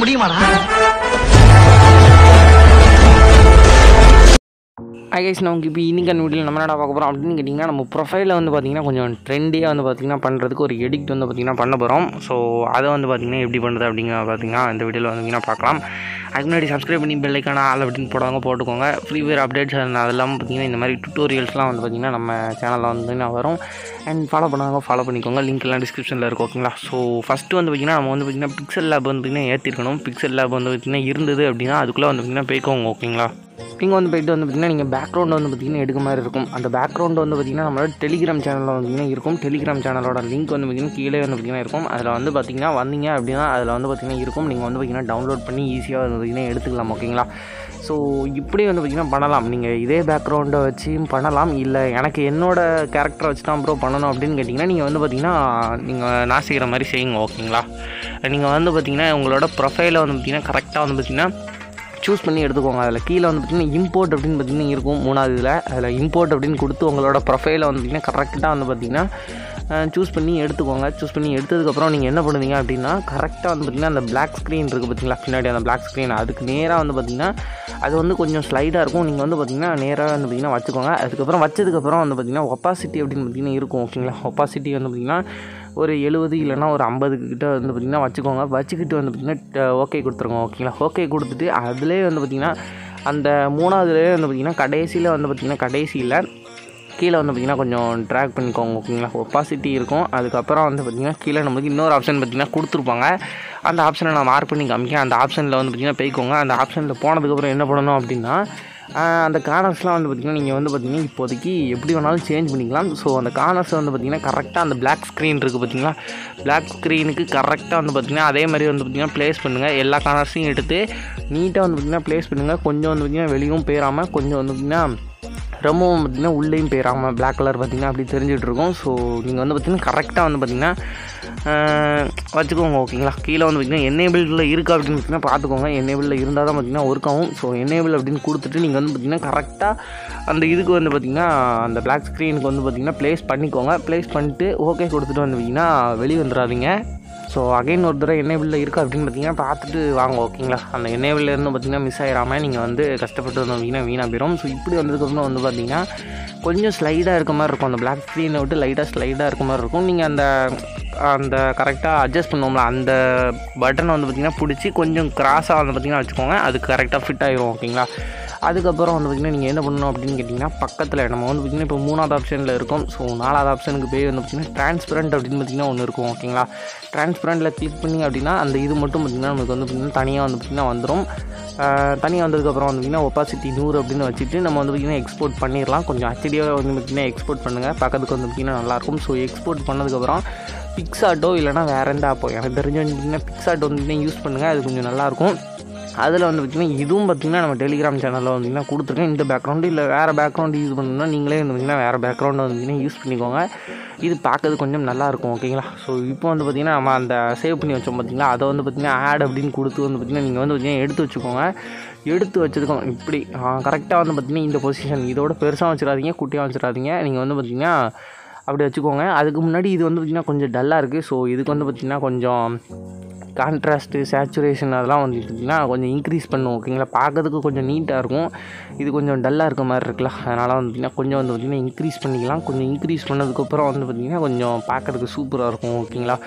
முடியுமாடா ஐகைஸ் நமக்கு இப்போ இன்னைக்கான வீடியோவில் நம்ம என்னடா பார்க்க போகிறோம் அப்படின்னு கேட்டிங்கன்னா நம்ம ப்ரொஃபைலில் வந்து பார்த்திங்கன்னா கொஞ்சம் ட்ரெண்டியாக வந்து பார்த்திங்கன்னா பண்ணுறதுக்கு ஒரு எடிக்ட் வந்து பார்த்திங்கன்னா பண்ண போகிறோம் ஸோ அதை வந்து பார்த்திங்கன்னா எப்படி பண்ணுறது அப்படிங்கிற பார்த்திங்கன்னா இந்த வீடியோவில் வந்தீங்கன்னா பார்க்கலாம் அதுக்கு முன்னாடி சப்ஸ்கிரைப் பண்ணி பெல்லைக்கான ஆள் அப்படின்னு போடுவாங்க போட்டுக்கோங்க ஃப்ரீ ஃபயர் அப்டேட்ஸ் அது இல்லாமல் பார்த்திங்கன்னா இந்த மாதிரி டுட்டோரியல்ஸ்லாம் வந்து பார்த்திங்கன்னா நம்ம சேனலில் வந்து வரும் அண்ட் ஃபாலோ பண்ணாங்க ஃபாலோ பண்ணிக்கோங்க லிங்க் எல்லாம் டிஸ்கிரிப்ஷனில் இருக்கும் ஓகேங்களா ஸோ ஃபஸ்ட்டு வந்து பார்த்திங்கன்னா நம்ம வந்து பார்த்திங்கன்னா பிக்சல் லேப் வந்து பார்த்திங்கன்னா ஏற்றிருக்கணும் பிக்சல் லேப் வந்து பார்த்திங்கன்னா இருந்தது அப்படின்னா அதுக்குள்ளே வந்து பார்த்திங்கன்னா போய்க்கோங்க ஓகேங்களா நீங்கள் வந்து போயிட்டு வந்து பார்த்திங்கன்னா நீங்கள் பேக்ரவுண்ட் வந்து பார்த்திங்கன்னா எடுக்க மாதிரி இருக்கும் அந்த பேக்ரவுண்ட் வந்து பார்த்திங்கன்னா நம்மளோட டெலிகிராம் சேனலில் வந்து பார்த்திங்கன்னா இருக்கும் டெலிகிராம் சேனலோட லிங்க் வந்து பார்த்திங்கன்னா கீழே வந்து பார்த்திங்கன்னா இருக்கும் அதில் வந்து பார்த்திங்கன்னா வந்தீங்க அப்படின்னா அதில் வந்து பார்த்திங்கன்னா இருக்கும் நீங்கள் வந்து பார்த்திங்கன்னா டவுன்லோட் பண்ணி ஈஸியாக வந்து பார்த்திங்கன்னா எடுத்துக்கலாம் ஓகேங்களா ஸோ இப்படி வந்து பார்த்திங்கன்னா பண்ணலாம் நீங்கள் இதே பேக்ரவுண்டை வச்சும் பண்ணலாம் இல்லை எனக்கு என்னோட கேரக்டரை வச்சு தான் ப்ரோ பண்ணணும் அப்படின்னு கேட்டிங்கன்னா நீங்கள் வந்து பார்த்திங்கன்னா நீங்கள் நான் செய்கிற மாதிரி செய்யுங்க ஓகேங்களா நீங்கள் வந்து பார்த்திங்கன்னா உங்களோட ப்ரொஃபைலை வந்து பார்த்திங்கன்னா கரெக்டாக வந்து பார்த்திங்கன்னா சூஸ் பண்ணி எடுத்துக்கோங்க அதில் கீழே வந்து பார்த்திங்கன்னா இம்போர்ட் அப்படின்னு பார்த்திங்கன்னா இருக்கும் மூணாவது இதில் அதில் இம்போர்ட் அப்படின்னு கொடுத்து உங்களோட ப்ரொஃபைலை வந்து பார்த்திங்கன்னா கரெக்டாக வந்து பார்த்திங்கன்னா சூஸ் பண்ணி எடுத்துக்கோங்க சூஸ் பண்ணி எடுத்ததுக்கப்புறம் நீங்கள் என்ன பண்ணுவீங்க அப்படின்னா கரெக்டாக வந்து பார்த்திங்கன்னா அந்த பிளாக் ஸ்க்ரீன் இருக்குது பார்த்தீங்களா பின்னாடி அந்த பிளாக் ஸ்க்ரீன் அதுக்கு நேராக வந்து பார்த்திங்கன்னா அது வந்து கொஞ்சம் ஸ்லைடாக இருக்கும் நீங்கள் வந்து பார்த்திங்கன்னா நேராக வந்து பார்த்திங்கன்னா வச்சுக்கோங்க அதுக்கப்புறம் வச்சதுக்கப்புறம் வந்து பார்த்திங்கன்னா ஒப்பாசிட்டி அப்படின்னு பார்த்திங்கன்னா இருக்கும் ஓகேங்களா ஒப்பாசிட்டி வந்து பார்த்திங்கன்னா ஒரு எழுபது இல்லைன்னா ஒரு ஐம்பது கிட்ட வந்து பார்த்திங்கன்னா வச்சுக்கோங்க வச்சுக்கிட்டு வந்து பார்த்திங்கன்னா ஓகே கொடுத்துருங்க ஓகேங்களா ஓகே கொடுத்துட்டு அதிலே வந்து பார்த்திங்கன்னா அந்த மூணாவதுலேயே வந்து பார்த்திங்கன்னா கடைசியில் வந்து பார்த்திங்கன்னா கடைசியில் கீழே வந்து பார்த்திங்கன்னா கொஞ்சம் ட்ராக் பண்ணிக்கோங்க ஓகேங்களா ஒப்பாசிட்டி இருக்கும் அதுக்கப்புறம் வந்து பார்த்திங்கன்னா கீழே நம்மளுக்கு இன்னொரு ஆப்ஷன் பார்த்திங்கன்னா கொடுத்துருப்பாங்க அந்த ஆப்ஷனை நான் மார்க் பண்ணி காமிக்கேன் அந்த ஆப்ஷனில் வந்து பார்த்திங்கன்னா போய்க்கோங்க அந்த ஆப்ஷனில் போனதுக்கப்புறம் என்ன பண்ணணும் அப்படின்னா ஆஹ் அந்த கார்னர்ஸ்லாம் வந்து பார்த்திங்கன்னா நீங்கள் வந்து பார்த்திங்கன்னா இப்போதைக்கு எப்படி வேணாலும் சேஞ்ச் பண்ணிக்கலாம் ஸோ அந்த கார்னர்ஸ் வந்து பார்த்திங்கன்னா கரெக்டாக அந்த பிளாக் ஸ்க்ரீன் இருக்குது பார்த்தீங்களா பிளாக் ஸ்க்ரீனுக்கு கரெக்டாக வந்து பார்த்திங்கன்னா அதே மாதிரி வந்து பார்த்திங்கன்னா ப்ளேஸ் பண்ணுங்கள் எல்லா கார்னர்ஸையும் எடுத்து நீட்டாக வந்து பார்த்திங்கன்னா ப்ளேஸ் பண்ணுங்கள் கொஞ்சம் வந்து பார்த்திங்கன்னா வெளியும் போயிடாமல் கொஞ்சம் வந்து பார்த்திங்கன்னா ரொம்பவும் பார்த்திங்கன்னா உள்ளேயும் போயிடாமல் பிளாக் கலர் பார்த்திங்கன்னா அப்படி தெரிஞ்சுட்டு இருக்கும் ஸோ நீங்கள் வந்து பார்த்திங்கன்னா கரெக்டாக வந்து பார்த்திங்கன்னா ஆஹ் வச்சுக்கோங்க ஓகேங்களா கீழே வந்து பார்த்திங்கன்னா என்னேபிளில் இருக்கா அப்படின்னு பார்த்தீங்கன்னா பார்த்துக்கோங்க என்னேபிளில் இருந்தால் தான் பார்த்திங்கன்னா ஒர்க் ஆகும் ஸோ என்னேபிள் அப்படின்னு கொடுத்துட்டு நீங்கள் வந்து பார்த்திங்கன்னா கரெக்டாக அந்த இதுக்கு வந்து பார்த்திங்கன்னா அந்த பிளாக் ஸ்க்ரீனுக்கு வந்து பார்த்திங்கன்னா ப்ளேஸ் பண்ணிக்கோங்க ப்ளேஸ் பண்ணிட்டு ஓகே கொடுத்துட்டு வந்து பார்த்திங்கன்னா வெளியே வந்துடாதீங்க ஸோ அகைன் ஒரு தடவை என்னேபிளில் இருக்கா அப்படின்னு பார்த்தீங்கன்னா பார்த்துட்டு வாங்க ஓகேங்களா அந்த என்னேபிளில் இருந்து பார்த்தீங்கன்னா மிஸ் ஆயிடாமல் நீங்கள் வந்து கஷ்டப்பட்டு வந்து பார்த்தீங்கன்னா வீணாக போயிடும் ஸோ இப்படி வந்ததுக்கப்புறம் வந்து பார்த்தீங்கன்னா கொஞ்சம் ஸ்லைடாக இருக்க மாதிரி இருக்கும் அந்த பிளாக் ஸ்க்ரீனை விட்டு லைட்டாக ஸ்லைடாக இருக்க மாதிரி இருக்கும் நீங்கள் அந்த அந்த கரெக்டாக அட்ஜஸ்ட் பண்ணுவோம்ல அந்த பட்டனை வந்து பார்த்திங்கன்னா பிடிச்சி கொஞ்சம் கிராஸாக வந்து பார்த்திங்கன்னா வச்சுக்கோங்க அது கரெக்டாக ஃபிட் ஆயிரும் ஓகேங்களா அதுக்கப்புறம் வந்து பார்த்திங்கன்னா நீங்கள் என்ன பண்ணணும் அப்படின்னு கேட்டிங்கன்னா பக்கத்தில் நம்ம வந்து பார்த்திங்கன்னா இப்போ மூணாவது ஆப்ஷனில் இருக்கும் ஸோ நாலாவது ஆப்ஷனுக்கு போய் வந்து பார்த்திங்கன்னா டிரான்ஸ்பரண்ட் அப்படின்னு பார்த்திங்கன்னா ஒன்று இருக்கும் ஓகேங்களா டிரான்ஸ்பரண்டில் கிளிக் பண்ணி அப்படின்னா அந்த இது மட்டும் பார்த்திங்கன்னா நமக்கு வந்து பார்த்திங்கன்னா தனியாக வந்து பார்த்திங்கன்னா வந்துடும் தனியாக வந்ததுக்கப்புறம் வந்து பார்த்திங்கன்னா ஒப்பாசிட்டி நூறு அப்படின்னு வச்சுட்டு நம்ம வந்து பார்த்திங்கன்னா எக்ஸ்போர்ட் பண்ணிடலாம் கொஞ்சம் ஹெச்டியாக வந்து பார்த்திங்கன்னா எக்ஸ்போர்ட் பண்ணுங்கள் பார்க்கறதுக்கு வந்து பார்த்திங்கன்னா நல்லாயிருக்கும் ஸோ எக்ஸ்போர்ட் பண்ணதுக்கப்புறம் பிக்ஸாட்டோ இல்லைனா வேறு எந்த ஆப்போ எனக்கு தெரிஞ்சு வந்து பார்த்திங்கன்னா பிக்ஸாட் வந்து யூஸ் பண்ணுங்கள் அது கொஞ்சம் நல்லாயிருக்கும் அதில் வந்து பார்த்திங்கன்னா இதுவும் பார்த்திங்கன்னா நம்ம டெலிகிராம் சேனலில் வந்தீங்கன்னா கொடுத்துருக்கேன் இந்த பேக்ரவுண்டு இல்லை வேறு பேக்ரவுண்டு யூஸ் பண்ணணும்னா நீங்களே வந்து பார்த்திங்கன்னா வேறு பேக்ரவுண்டு வந்து யூஸ் பண்ணிக்கோங்க இது பார்க்கறது கொஞ்சம் நல்லாயிருக்கும் ஓகேங்களா ஸோ இப்போ வந்து பார்த்திங்கன்னா நம்ம அந்த சேவ் பண்ணி வச்சோம் பார்த்திங்களா அதை வந்து பார்த்திங்கன்னா ஆட் அப்படின்னு கொடுத்து வந்து பார்த்திங்கன்னா நீங்கள் வந்து பார்த்திங்கன்னா எடுத்து வச்சுக்கோங்க எடுத்து வச்சதுக்கும் இப்படி கரெக்டாக வந்து பார்த்திங்கன்னா இந்த பொசிஷன் இதோட பெருசாக வச்சிடாதீங்க குட்டியாக வச்சிடாதீங்க நீங்கள் வந்து பார்த்திங்கன்னா அப்படி வச்சுக்கோங்க அதுக்கு முன்னாடி இது வந்து பார்த்திங்கன்னா கொஞ்சம் டல்லாக இருக்குது ஸோ இதுக்கு வந்து பார்த்திங்கன்னா கொஞ்சம் கான்ட்ராஸ்ட்டு சேச்சுரேஷன் அதெல்லாம் வந்து பார்த்திங்கன்னா கொஞ்சம் இன்க்ரீஸ் பண்ணும் ஓகேங்களா பார்க்கறதுக்கு கொஞ்சம் நீட்டாக இருக்கும் இது கொஞ்சம் டல்லாக இருக்க மாதிரி இருக்குல்ல அதனால் வந்து பார்த்திங்கன்னா கொஞ்சம் வந்து பார்த்திங்கன்னா இன்க்ரீஸ் பண்ணிக்கலாம் கொஞ்சம் இன்க்ரீஸ் பண்ணதுக்கப்புறம் வந்து பார்த்திங்கன்னா கொஞ்சம் பார்க்கறதுக்கு சூப்பராக இருக்கும் ஓகேங்களா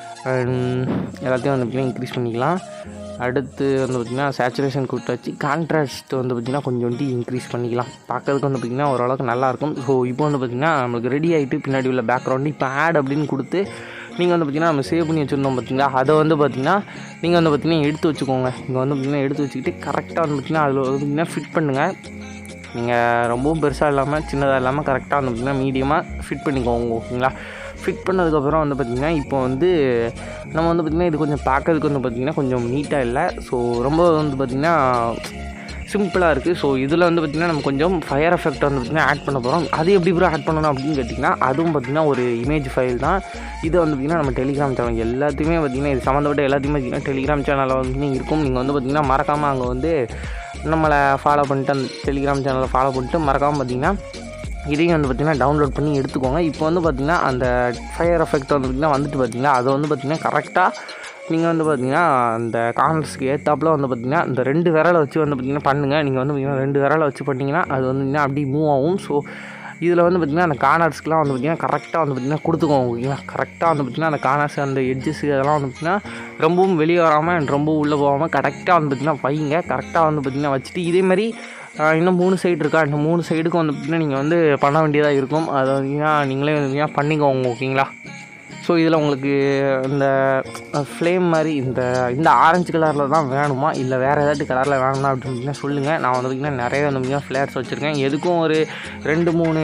எல்லாத்தையும் வந்து பார்த்திங்கன்னா இன்க்ரீஸ் பண்ணிக்கலாம் அடுத்து வந்து பார்த்திங்கன்னா சேச்சுரேஷன் கொடுத்து வச்சு கான்ட்ராஸ்ட் வந்து பார்த்திங்கன்னா கொஞ்சோண்டி இன்க்ரீஸ் பண்ணிக்கலாம் பார்க்கறதுக்கு வந்து பார்த்திங்கன்னா ஓரளவுக்கு நல்லாயிருக்கும் ஸோ இப்போ வந்து பார்த்திங்கன்னா நம்மளுக்கு ரெடி ஆகிட்டு பின்னாடி உள்ள பேக்ரவுண்டு இப்போ ஆட் அப்படின்னு கொடுத்து நீங்கள் வந்து பார்த்திங்கன்னா நம்ம சேவ் பண்ணி வச்சுருந்தோம் பார்த்தீங்களா அதை வந்து பார்த்திங்கன்னா நீங்கள் வந்து பார்த்திங்கன்னா எடுத்து வச்சுக்கோங்க இங்கே வந்து பார்த்திங்கன்னா எடுத்து வச்சுக்கிட்டு கரெக்டாக வந்து பார்த்திங்கன்னா அதில் வந்து பார்த்திங்கன்னா ஃபிட் பண்ணுங்கள் நீங்கள் ரொம்பவும் பெருசாக இல்லாமல் சின்னதாக இல்லாமல் கரெக்டாக வந்து பார்த்திங்கன்னா மீடியமாக ஃபிட் பண்ணிக்கோங்க ஓகேங்களா ஃபிட் பண்ணதுக்கப்புறம் வந்து பார்த்திங்கன்னா இப்போ வந்து நம்ம வந்து பார்த்திங்கன்னா இது கொஞ்சம் பார்க்கறதுக்கு வந்து பார்த்திங்கன்னா கொஞ்சம் நீட்டாக இல்லை ஸோ ரொம்ப வந்து பார்த்திங்கன்னா சிம்பிளாக இருக்குது ஸோ இதில் வந்து பார்த்திங்கன்னா நம்ம கொஞ்சம் ஃபயர் எஃபெக்ட் வந்து பார்த்திங்கன்னா ஆட் பண்ண போகிறோம் அது எப்படி ப்ரோ ஆட் பண்ணணும் அப்படின்னு கேட்டிங்கன்னா அதுவும் பார்த்திங்கன்னா ஒரு இமேஜ் ஃபைல் தான் இது வந்து பார்த்திங்கன்னா நம்ம டெலிகிராம் சேனல் எல்லாத்தையுமே பார்த்திங்கன்னா இது சம்மந்தப்பட்ட எல்லாத்தையுமே பார்த்திங்கன்னா டெலிகிராம் சேனலில் வந்து இருக்கும் நீங்கள் வந்து பார்த்திங்கன்னா மறக்காமல் அங்கே வந்து நம்மளை ஃபாலோ பண்ணிட்டு அந்த டெலிகிராம் சேனலை ஃபாலோ பண்ணிட்டு மறக்காமல் பார்த்திங்கன்னா இதையும் வந்து பார்த்திங்கன்னா டவுன்லோட் பண்ணி எடுத்துக்கோங்க இப்போ வந்து பார்த்திங்கன்னா அந்த ஃபயர் எஃபெக்ட் வந்து பார்த்திங்கன்னா வந்துட்டு பார்த்திங்கன்னா அதை வந்து பார்த்திங்கன்னா கரெக்டாக நீங்கள் வந்து பார்த்தீங்கன்னா அந்த கார்னர்ஸ்க்கு ஏற்றாப்புல வந்து பார்த்தீங்கன்னா இந்த ரெண்டு விரலை வச்சு வந்து பார்த்தீங்கன்னா பண்ணுங்கள் நீங்கள் வந்து பார்த்தீங்கன்னா ரெண்டு விரலை வச்சு பண்ணிங்கன்னா அது வந்து பார்த்தீங்கன்னா அப்படியே மூவ் ஆகும் ஸோ இதில் வந்து பார்த்திங்கன்னா அந்த கார்னர்ஸ்க்குலாம் வந்து பார்த்திங்கன்னா கரெக்டாக வந்து பார்த்திங்கன்னா கொடுத்துக்கோங்க ஓகேங்களா கரெக்டாக வந்து பார்த்திங்கன்னா அந்த கார்னர்ஸ் அந்த எட்ஜஸ் அதெல்லாம் வந்து பார்த்திங்கன்னா ரொம்பவும் வெளியே வராமல் and ரொம்ப உள்ளே போகாமல் கரெக்டாக வந்து பார்த்திங்கன்னா வைங்க கரெக்டாக வந்து பார்த்திங்கன்னா வச்சுட்டு இதே மாதிரி ஆஹ், இன்னும் மூணு சைடு இருக்கா இந்த மூணு சைடுக்கும் வந்து பார்த்திங்கன்னா நீங்கள் வந்து பண்ண வேண்டியதாக இருக்கும் அதை வந்து நீங்களே வந்து பார்த்திங்கன்னா பண்ணிக்கோங்க ஓகேங்களா ஸோ இதில் உங்களுக்கு இந்த ஃப்ளேம் மாதிரி இந்த இந்த ஆரஞ்சு கலரில் தான் வேணுமா இல்லை வேறு ஏதாட்டு கலரில் வேணுமா அப்படின்னு சொல்லுங்கள் நான் வந்து பார்த்திங்கன்னா நிறைய வந்து பார்த்திங்கன்னா ஃப்ளேர்ஸ் வச்சுருக்கேன் எதுக்கும் ஒரு ரெண்டு மூணு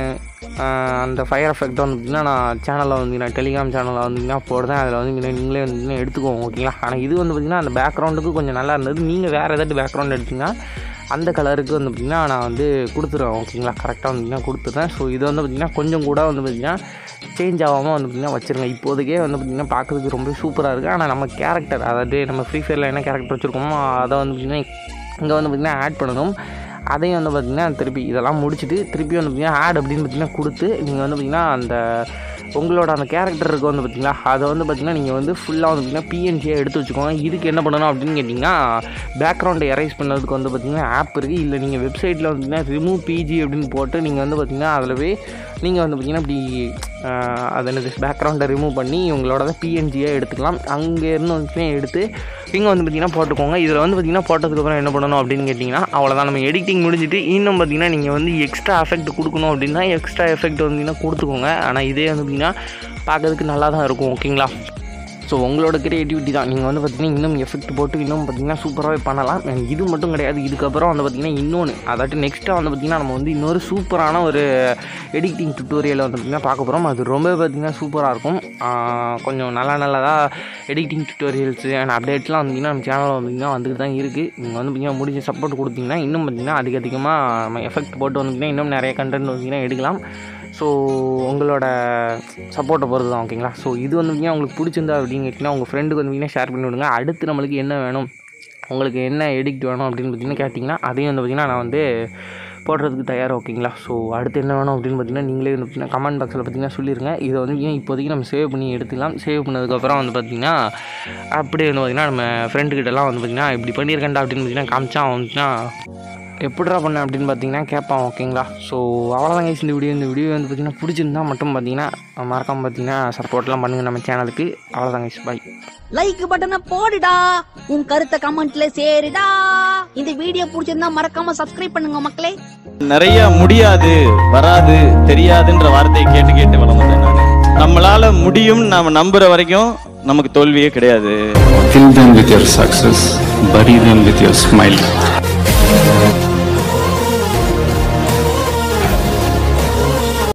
ஆஹ், அந்த ஃபயர் எஃபெக்ட் வந்து பார்த்திங்கன்னா நான் சேனலில் வந்து நான் டெலிகிராம் சேனலில் வந்தீங்கன்னா போடுறேன் அதில் வந்து நீங்களே நீங்களே வந்து பார்த்திங்கன்னா எடுத்துக்கோங்க ஓகேங்களா ஆனால் இது வந்து பார்த்திங்கன்னா அந்த பேக்ரவுண்டுக்கு கொஞ்சம் நல்லா இருந்தது நீங்கள் வேறு ஏதாட்டு பேக்ரவுண்ட் எடுத்திங்கன்னா அந்த கலருக்கு வந்து பார்த்திங்கன்னா நான் வந்து கொடுத்துருவேன் ஓகேங்களா கரெக்டாக வந்து பார்த்திங்கன்னா கொடுத்துட்றேன் ஸோ இது வந்து பார்த்திங்கன்னா கொஞ்சம் கூட வந்து பார்த்திங்கன்னா சேஞ்ச் ஆகாமல் வந்து பார்த்திங்கன்னா வச்சுருங்க இப்போதைக்கே வந்து பார்த்திங்கன்னா பார்க்குறதுக்கு ரொம்ப சூப்பராக இருக்குது ஆனால் நம்ம கேரக்டர் அதாவது நம்ம ஃப்ரீ ஃபயரில் என்ன கேரக்டர் வச்சுருக்கோமோ அதை வந்து பார்த்திங்கன்னா இங்கே வந்து பார்த்திங்கன்னா ஆட் பண்ணணும் அதையும் வந்து பார்த்திங்கன்னா திருப்பி இதெல்லாம் முடிச்சுட்டு திருப்பி வந்து பார்த்திங்கன்னா ஆட் அப்படின்னு பார்த்திங்கன்னா கொடுத்து நீங்கள் வந்து பார்த்திங்கன்னா அந்த உங்களோட அந்த கேரக்டர் இருக்கு வந்து பார்த்திங்களா அதை வந்து பார்த்திங்கன்னா நீங்கள் வந்து ஃபுல்லாக வந்து பார்த்திங்கன்னா பிஎன்ஜியாக எடுத்து வச்சுக்கோங்க இதுக்கு என்ன பண்ணணும் அப்படின்னு கேட்டிங்கன்னா பேக்ரவுண்டை எரேஸ் பண்ணதுக்கு வந்து பார்த்திங்கன்னா ஆப் இருக்குது இல்லை நீங்கள் வெப்சைட்டில் வந்து பார்த்திங்கன்னா ரிமூவ் பிஜி அப்படின்னு போட்டு நீங்கள் வந்து பார்த்திங்கன்னா அதில் போய் நீங்கள் வந்து பார்த்திங்கன்னா இப்படி ஆஹ், அது என்னது பேக்ரவுண்டை ரிமூவ் பண்ணி உங்களோட பிஎன்ஜியாக எடுத்துக்கலாம் அங்கே இருந்து வந்து எடுத்து இங்கே வந்து பார்த்திங்கன்னா போட்டுக்கோங்க இதில் வந்து பார்த்திங்கன்னா போட்டதுக்கப்புறம் என்ன பண்ணணும் அப்படின்னு கேட்டிங்கன்னா அவ்வளோதான் நம்ம எடிட்டிங் முடிஞ்சிட்டு இன்னும் பார்த்திங்கன்னா நீங்கள் வந்து எக்ஸ்ட்ரா எஃபெக்ட் கொடுக்கணும் அப்படின்னா எக்ஸ்ட்ரா எஃபெக்ட் வந்தீங்கன்னா கொடுத்துக்கோங்க ஆனால் இதே வந்து பார்த்திங்கன்னா பார்க்கறதுக்கு நல்லா தான் இருக்கும் ஓகேங்களா ஸோ உங்களோட கிரியேட்டிவிட்டி தான் நீங்கள் வந்து பார்த்திங்கன்னா இன்னும் எஃபெக்ட் போட்டு இன்னும் பார்த்திங்கன்னா சூப்பராகவே பண்ணலாம் And இது மட்டும் கிடையாது இதுக்கப்புறம் வந்து பார்த்திங்கன்னா இன்னொன்று அதாட்டு நெக்ஸ்ட்டாக வந்து பார்த்திங்கன்னா நம்ம வந்து இன்னொரு சூப்பரான ஒரு எடிட்டிங் டுட்டோரியலை வந்து பார்த்திங்கன்னா பார்க்க போகிறோம் அது ரொம்ப பார்த்திங்கன்னா சூப்பராக இருக்கும் ஆஹ் கொஞ்சம் நல்லா நல்லதாக எடிட்டிங் டுட்டோரியல்ஸு அண்ட் அப்டேட்லாம் வந்தீங்கன்னா நம்ம சேனலில் வந்தீங்கன்னா வந்துட்டு தான் இருக்குது நீங்கள் வந்து பார்த்திங்கன்னா முடிஞ்ச சப்போர்ட் கொடுத்தீங்கன்னா இன்னும் பார்த்திங்கன்னா அதிக அதிகமாக நம்ம எஃபெக்ட் போட்டு வந்தீங்கன்னா இன்னும் நிறைய கண்டென்ட் வந்தீங்கன்னா எடுக்கலாம் ஸோ உங்களோட சப்போர்ட்டை பொறுத்து தான் ஓகேங்களா ஸோ இது வந்து பார்த்தீங்கன்னா உங்களுக்கு பிடிச்சிருந்தா அப்படின்னு கேட்டிங்கன்னா உங்கள் ஃப்ரெண்டுக்கு வந்து பார்த்தீங்கன்னா ஷேர் பண்ணி விடுங்க அடுத்து நம்மளுக்கு என்ன வேணும் உங்களுக்கு என்ன எடிக்ட் வேணும் அப்படின்னு பார்த்தீங்கன்னா கேட்டிங்கன்னா அதையும் வந்து பார்த்திங்கன்னா நான் வந்து போடுறதுக்கு தயார் ஓகேங்களா ஸோ அடுத்து என்ன வேணும் அப்படின்னு பார்த்தீங்கன்னா நீங்களே வந்து பார்த்தீங்கன்னா கமெண்ட் பாக்ஸில் பார்த்தீங்கன்னா சொல்லிடுங்க இதை வந்து ஏன் இப்போதைக்கு நம்ம சேவ் பண்ணி எடுத்துக்கலாம் சேவ் பண்ணதுக்கப்புறம் வந்து பார்த்திங்கன்னா அப்படியே வந்து பார்த்திங்கன்னா நம்ம ஃப்ரெண்டுக்கிட்டலாம் வந்து பார்த்திங்கன்னா இப்படி பண்ணியிருக்கேன்டா அப்படின்னு பார்த்தீங்கன்னா காமிச்சா அவன் வந்துச்சுன்னா எப்படிடா பண்ண அப்படின்னு பார்த்தீங்கன்னா கேட்பான் ஓகேங்களா ஸோ அவ்வளோதான் guys இந்த வீடியோ இந்த வீடியோ வந்து பார்த்தீங்கன்னா பிடிச்சிருந்தா மட்டும் பார்த்தீங்கன்னா மறக்காமல் பார்த்தீங்கன்னா சப்போர்ட்லாம் பண்ணுங்கள் நம்ம சேனலுக்கு அவ்வளோதான் guys பை லைக் பட்டனை போடுடா உன் கருத்தை கமெண்ட்ல சேருடா இந்த வீடியோ பிடிச்சிருந்தா மறக்காம சப்ஸ்கிரைப் பண்ணுங்க மக்களே நிறைய முடியாது வராது தெரியாதுன்ற வார்த்தையை கேட்டு கேட்டு வளர்ந்தேன் நான் நம்மளால முடியும் நாம நம்புற வரைக்கும் நமக்கு தோல்வியே கிடையாது Fill them with your success, bury them with your smile.